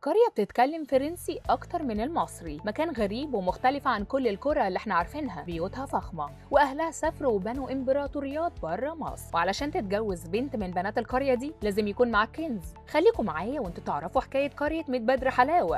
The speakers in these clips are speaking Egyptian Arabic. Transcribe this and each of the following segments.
قرية بتتكلم فرنسي أكتر من المصري مكان غريب ومختلف عن كل القرى اللي احنا عارفينها بيوتها فخمة وأهلها سافروا وبنوا إمبراطوريات بره مصر وعلشان تتجوز بنت من بنات القرية دي لازم يكون معاك كنز خليكم معايا وانتوا تعرفوا حكاية قرية ميت بدر حلاوة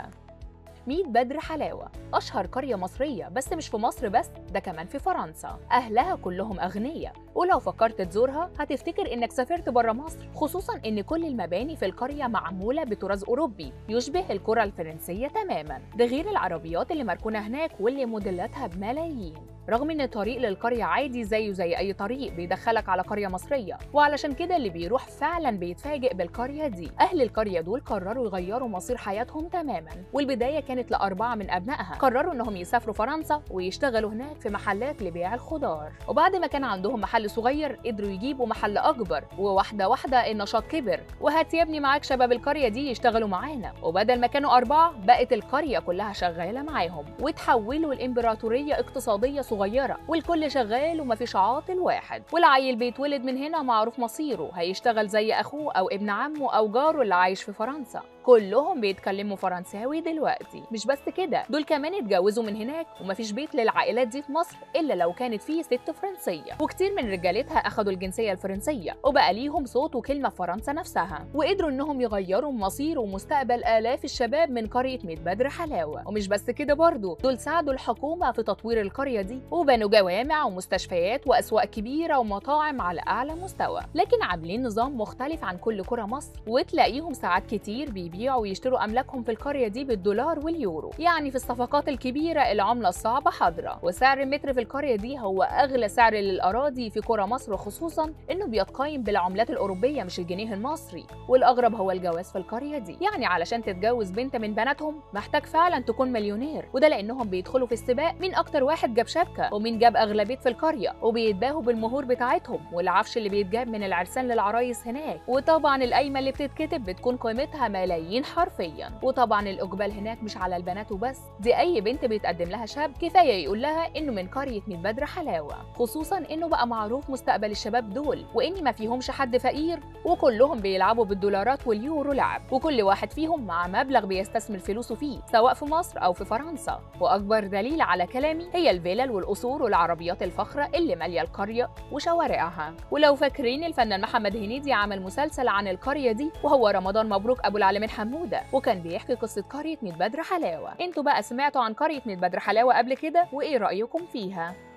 ميت بدر حلاوة أشهر قرية مصرية بس مش في مصر بس ده كمان في فرنسا أهلها كلهم أغنياء ولو فكرت تزورها هتفتكر إنك سافرت برا مصر خصوصا إن كل المباني في القرية معمولة بطراز أوروبي يشبه القرى الفرنسية تماما ده غير العربيات اللي مركونة هناك واللي موديلاتها بملايين رغم ان الطريق للقرية عادي زيه زي اي طريق بيدخلك على قرية مصرية وعلشان كده اللي بيروح فعلا بيتفاجئ بالقرية دي اهل القرية دول قرروا يغيروا مصير حياتهم تماما والبداية كانت لأربعة من أبنائها قرروا انهم يسافروا فرنسا ويشتغلوا هناك في محلات لبيع الخضار وبعد ما كان عندهم محل صغير قدروا يجيبوا محل أكبر وواحدة واحدة النشاط كبر وهات يا ابني معاك شباب القرية دي يشتغلوا معانا وبدل ما كانوا أربعة بقت القرية كلها شغالة معاهم وتحولوا الإمبراطورية اقتصادية صغيرة والكل شغال ومفيش عاطل واحد والعيل بيتولد من هنا معروف مصيره هيشتغل زي أخوه أو ابن عمه أو جاره اللي عايش في فرنسا كلهم بيتكلموا فرنساوي دلوقتي مش بس كده دول كمان اتجوزوا من هناك ومفيش بيت للعائلات دي في مصر الا لو كانت فيه ست فرنسيه وكتير من رجالتها اخدوا الجنسيه الفرنسيه وبقى ليهم صوت وكلمه في فرنسا نفسها وقدروا انهم يغيروا مصير ومستقبل الاف الشباب من قريه ميت بدر حلاوه ومش بس كده برضه دول ساعدوا الحكومه في تطوير القريه دي وبنوا جوامع ومستشفيات واسواق كبيره ومطاعم على اعلى مستوى لكن عاملين نظام مختلف عن كل قرى مصر وتلاقيهم ساعات كتير بيبيعوا يبيعوا ويشتروا أملاكهم في القرية دي بالدولار واليورو يعني في الصفقات الكبيرة العملة الصعبة حاضرة وسعر المتر في القرية دي هو أغلى سعر للأراضي في قرى مصر خصوصا إنه بيتقايم بالعملات الأوروبية مش الجنيه المصري والأغرب هو الجواز في القرية دي يعني علشان تتجوز بنت من بناتهم محتاج فعلا تكون مليونير وده لأنهم بيدخلوا في السباق مين أكتر واحد جاب شبكة ومين جاب أغلى بيت في القرية وبيتباهوا بالمهور بتاعتهم والعفش اللي بيتجاب من العرسان للعرايس هناك وطبعا القايمة اللي بتتكتب بتكون قيمتها ملايين ملايين حرفيا وطبعا الاقبال هناك مش على البنات وبس دي اي بنت بيتقدم لها شاب كفايه يقول لها انه من قريه ميت بدر حلاوه خصوصا انه بقى معروف مستقبل الشباب دول وان ما فيهمش حد فقير وكلهم بيلعبوا بالدولارات واليورو لعب وكل واحد فيهم مع مبلغ بيستثمر فلوسه فيه سواء في مصر او في فرنسا واكبر دليل على كلامي هي الفيلل والقصور والعربيات الفخره اللي ماليه القريه وشوارعها ولو فاكرين الفنان محمد هنيدي عمل مسلسل عن القريه دي وهو رمضان مبروك ابو العالمين حموده وكان بيحكي قصه قريه ميت بدر حلاوه انتوا بقى سمعتوا عن قريه ميت بدر حلاوه قبل كده وايه رايكم فيها